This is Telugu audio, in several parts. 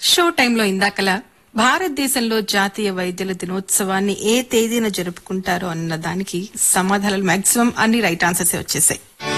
షో టైంలో ఇందాకల భారతదేశంలో జాతీయ వైద్యుల దినోత్సవాన్ని ఏ తేదీన జరుపుకుంటారో అన్న దానికి సమాధానాలు మాక్సిమం అన్ని రైట్ ఆన్సర్స్ వచ్చేసాయి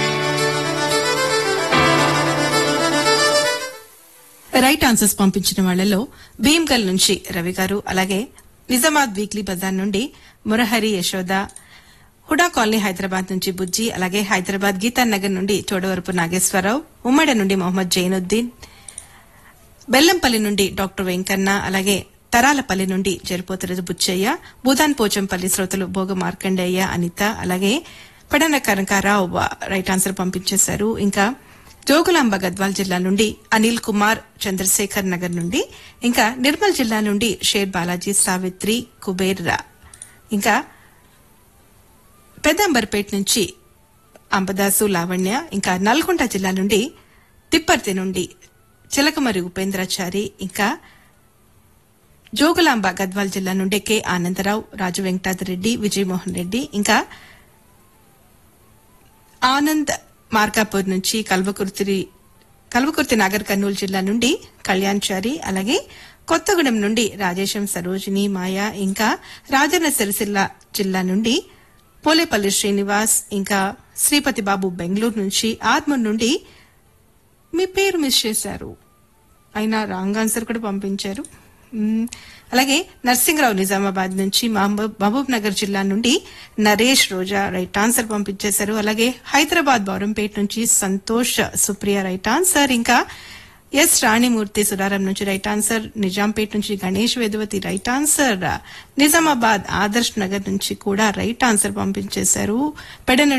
రైట్ ఆన్సర్స్ పంపించిన వాళ్లలో భీమ్గల్ నుంచి రవి గారు అలాగే నిజామాబాద్ వీక్లీ బజార్ నుండి మురహరి యశోద హుడా కాలనీ హైదరాబాద్ నుంచి బుజ్జి అలాగే హైదరాబాద్ గీతానగర్ నుండి చోడవరపు నాగేశ్వరరావు ఉమ్మడి నుండి మొహమ్మద్ జైనుద్దీన్ బెల్లంపల్లి నుండి డాక్టర్ వెంకన్న అలాగే తరాలపల్లి నుండి జరిపోతురదు బుచ్చయ్య భూదాన్ పోచంపల్లి శ్రోతలు భోగ మార్కండేయ అనిత అలాగే పడన కనకారావు వ- రైట్ ఆన్సర్ పంపించేశారు ఇంకా జోగులాంబ గద్వాల్ జిల్లా నుండి అనిల్ కుమార్ చంద్రశేఖర్ నగర్ నుండి ఇంకా నిర్మల్ జిల్లా నుండి షేర్ బాలాజీ సావిత్రి కుబేర్ రా. ఇంకా పెద్దంబర్పేట నుంచి అంబదాసు లావణ్య ఇంకా నల్గొండ జిల్లా నుండి తిప్పర్తి నుండి చిలకమరి ఉపేంద్రాచారి ఇంకా జోగులాంబ గద్వాల్ జిల్లా నుండి కె ఆనందరావు రాజు వెంకటాద్రెడ్డి విజయమోహన్ రెడ్డి ఇంకా ఆనంద్ మార్కాపూర్ నుంచి కల్వకుర్తి కల్వకుర్తి నాగర్ కర్నూలు జిల్లా నుండి కళ్యాణ్చారి అలాగే కొత్తగూడెం నుండి రాజేశం సరోజిని మాయా ఇంకా రాజన్న సిరిసిల్ల జిల్లా నుండి పోలేపల్లి శ్రీనివాస్ ఇంకా శ్రీపతి బాబు బెంగళూరు నుంచి ఆర్మూర్ నుండి మీ పేరు మిస్ చేశారు అయినా రాంగ్ ఆన్సర్ కూడా పంపించారు మ్మ్. అలాగే నర్సింగరావు నిజామాబాద్ నుంచి మహబూబ్ మహబూబ్ నగర్ జిల్లా నుండి నరేష్ రోజా రైట్ ఆన్సర్ పంపించేశారు అలాగే హైదరాబాద్ బౌరంపేట నుంచి సంతోష్ సుప్రియ రైట్ ఆన్సర్ ఇంకా ఎస్ రాణిమూర్తి సురారం నుంచి రైట్ ఆన్సర్ నిజాంపేట నుంచి గణేష్ వేదవతి రైట్ ఆన్సర్ నిజామాబాద్ ఆదర్శ్ నగర్ నుంచి కూడా రైట్ ఆన్సర్ పంపించేశారు పెడన